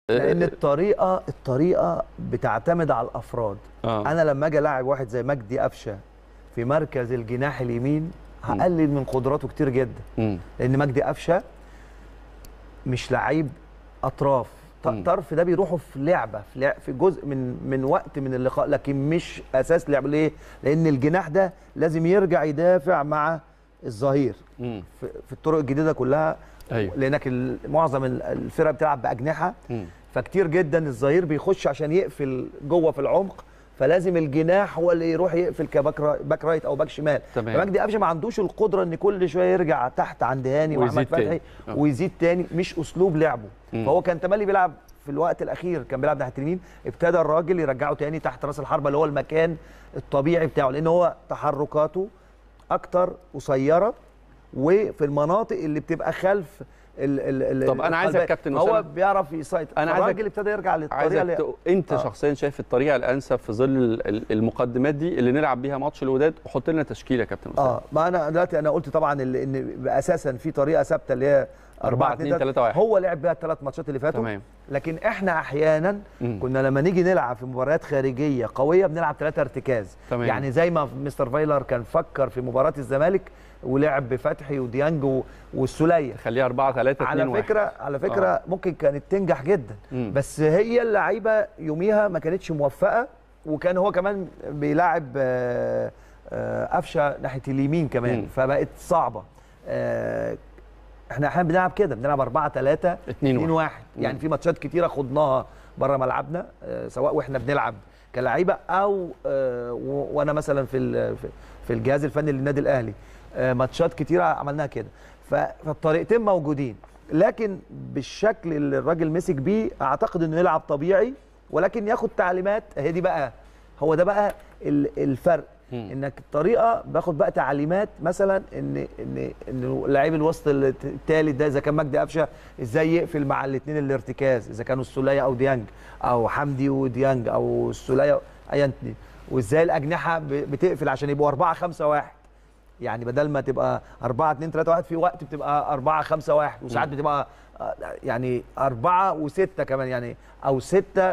لان الطريقه الطريقه بتعتمد على الافراد آه. انا لما اجي الاعب واحد زي مجدي قفشه في مركز الجناح اليمين هقلل من قدراته كتير جدا مم. لان مجدي قفشه مش لعيب اطراف ط- مم. طرف ده بيروحوا في لعبه في, لعب في جزء من من وقت من اللقاء لكن مش اساس لعب ليه لان الجناح ده لازم يرجع يدافع مع الظهير مم. في, في الطرق الجديده كلها أيوة. لانك ال- معظم ال- الفرق بتلعب باجنحه مم. فكتير جدا الظهير بيخش عشان يقفل جوه في العمق فلازم الجناح هو اللي يروح يقفل كباك را- باك رايت او باك شمال تمام. فمجدي قفشه ما عندوش القدره ان كل شويه يرجع تحت عند هاني ويزيد واحمد فتحي تاني. آه. ويزيد تاني مش اسلوب لعبه مم. فهو كان تملي بيلعب في الوقت الاخير كان بيلعب ناحيه اليمين ابتدى الراجل يرجعه تاني تحت راس الحربه اللي هو المكان الطبيعي بتاعه لان هو تحركاته اكتر قصيره وفي المناطق اللي بتبقى خلف ال ال ال طب أنا عايزك القلبية. كابتن هو أسامة. بيعرف يسيطر أنا عايزك- الراجل ابتدى يرجع للطريقه عايزك اللي تق... انت آه. آه. شخصيا شايف الطريقه الانسب في ظل ال- ال- المقدمات دي اللي نلعب بيها ماتش الوداد وحط لنا تشكيله يا كابتن اسامه اه ما انا دلوقتي انا قلت طبعا ال- ان اساسا في طريقه ثابته اللي هي 4 2 3 1 هو لعب بيها الثلاث ماتشات اللي فاتوا تمام لكن احنا احيانا مم. كنا لما نيجي نلعب في مباريات خارجيه قويه بنلعب ثلاثه ارتكاز تمام. يعني زي ما مستر فايلر كان فكر في مباراه الزمالك ولعب بفتحي وديانج و- والسوليه خليها 4 3 2 على 1 فكره على فكره آه. آه. ممكن كانت تنجح جدا مم. بس هي اللعيبه يوميها ما كانتش موفقه وكان هو كمان بيلاعب آه، آه، قفشه ناحيه اليمين كمان مم. فبقت صعبه آه، احنا احيانا بنلعب كده بنلعب 4 3 2 2 1 1 يعني في ماتشات كتيره خضناها بره ملعبنا آه، سواء واحنا بنلعب كلاعيبه او آه، و- وانا مثلا في ال- في- في الجهاز الفني للنادي الاهلي آه، ماتشات كتيره عملناها كده ف- فالطريقتين موجودين لكن بالشكل اللي الراجل مسك بيه اعتقد انه يلعب طبيعي ولكن ياخد تعليمات هي دي بقى هو ده بقى ال- الفرق مم. انك الطريقه باخد بقى تعليمات مثلا ان ان ان لعيب الوسط الثالث ده اذا كان مجدي قفشه ازاي يقفل مع الاثنين الارتكاز اذا كانوا السوليه او ديانج او حمدي وديانج او السوليه ايا كان. وازاي الاجنحه ب- بتقفل عشان يبقوا 4 5 1 يعني بدل ما تبقى 4 2 3 1 في وقت بتبقى 4 5 1 وساعات بتبقى آه، يعني 4 و6 كمان يعني او 6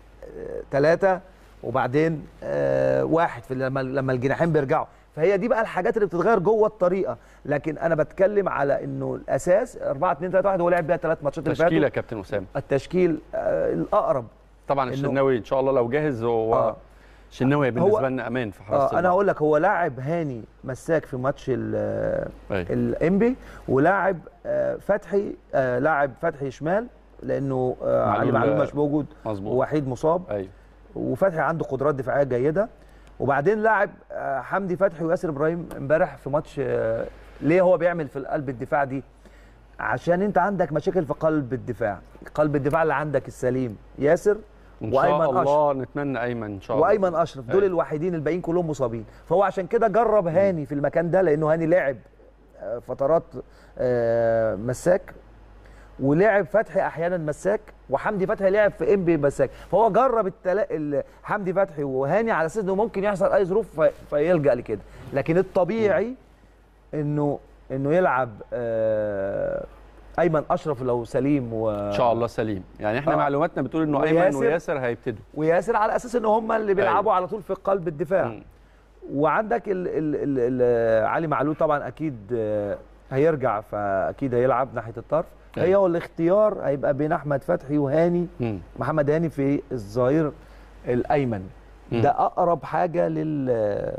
ثلاثة وبعدين آه واحد في لما لما الجناحين بيرجعوا فهي دي بقى الحاجات اللي بتتغير جوه الطريقه لكن انا بتكلم على انه الاساس 4 2 3 1 هو لعب بيها ثلاث ماتشات اللي تشكيله يا فاتوا كابتن اسامه التشكيل آه الاقرب طبعا إنه- الشناوي ان شاء الله لو جاهز هو آه. الشناوي بالنسبه هو- لنا امان في حراسه آه انا المرمى. هقول لك هو لاعب هاني مساك في ماتش ال- أيوة. الانبي ولاعب آه فتحي آه لاعب فتحي شمال لانه آه علي معلول، معلول آه، مش موجود مظبوط ووحيد مصاب ايوه وفتحي عنده قدرات دفاعيه جيده وبعدين لاعب آه، حمدي فتحي وياسر ابراهيم امبارح في ماتش آه، ليه هو بيعمل في قلب الدفاع دي عشان انت عندك مشاكل في قلب الدفاع قلب الدفاع اللي عندك السليم ياسر ان شاء وايمن اشرف الله نتمنى ايمن ان شاء الله وايمن اشرف دول أيوة. الوحيدين الباقيين كلهم مصابين فهو عشان كده جرب هاني في المكان ده لانه هاني لعب آه، فترات آه، مساك ولعب فتحي احيانا مساك وحمدي فتحي لعب في انبي مساك فهو جرب التلا... ال- حمدي فتحي وهاني على اساس انه ممكن يحصل اي ظروف في... فيلجا لكده لكن الطبيعي انه انه يلعب آه، ايمن اشرف لو سليم و... ان شاء الله سليم يعني احنا آه. معلوماتنا بتقول انه ايمن وياسر. وياسر هيبتدوا وياسر على اساس ان هم اللي بيلعبوا أيوة. على طول في قلب الدفاع مم. وعندك ال ال ال ال علي معلول طبعا اكيد آه، هيرجع فاكيد هيلعب ناحيه الطرف أيوة. هي هو الاختيار هيبقى بين احمد فتحي وهاني مم. محمد هاني في الظهير الايمن مم. ده اقرب حاجه لل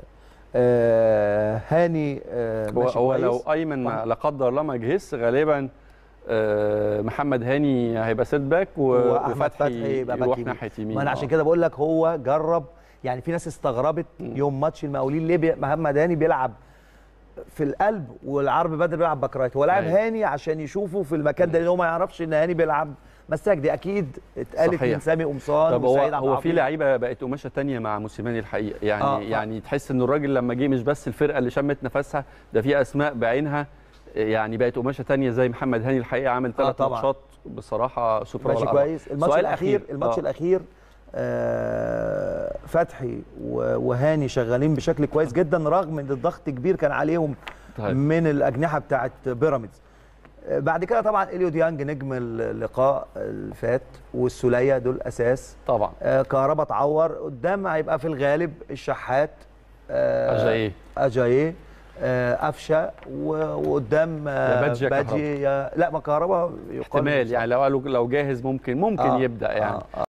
آه، هاني آه، هو, ماشي هو كويس. لو ايمن ما لا قدر الله ما جهزش غالبا آه، محمد هاني هيبقى سيت باك و- واحمد وفتحي فتحي يبقى باك يروح يمين. ناحيه يمين ما انا آه. عشان كده بقول لك هو جرب يعني في ناس استغربت مم. يوم ماتش المقاولين ليه بي- محمد هاني بيلعب في القلب والعرب بدر بيلعب باك رايت هو لاعب أيوة. هاني عشان يشوفه في المكان ده لان هو ما يعرفش ان هاني بيلعب مساك دي اكيد اتقالت صحيح. من سامي قمصان طب هو وسيد عبد هو في العظيم. لعيبه بقت قماشه تانية مع موسيماني الحقيقه يعني آه، آه. يعني تحس ان الراجل لما جه مش بس الفرقه اللي شمت نفسها ده في اسماء بعينها يعني بقت قماشه تانية زي محمد هاني الحقيقه عامل ثلاث طبعا. ماتشات بصراحه سوبر ماشي على الأرض. كويس الماتش سؤال الاخير أخير. الماتش آه. الاخير آه فتحي و- وهاني شغالين بشكل كويس جدا رغم ان الضغط كبير كان عليهم طيب. من الاجنحه بتاعت بيراميدز بعد كده طبعا اليو ديانج نجم اللقاء اللي فات والسوليه دول اساس طبعا آه، كهربا اتعور قدام هيبقى في الغالب الشحات آه، أجاييه. اجاييه آه، قفشه و- وقدام آه، يا بادجي يا بادجي يا لا ما كهربا يقال احتمال يعني لو قالوا لو جاهز ممكن ممكن آه، يبدا يعني آه، آه.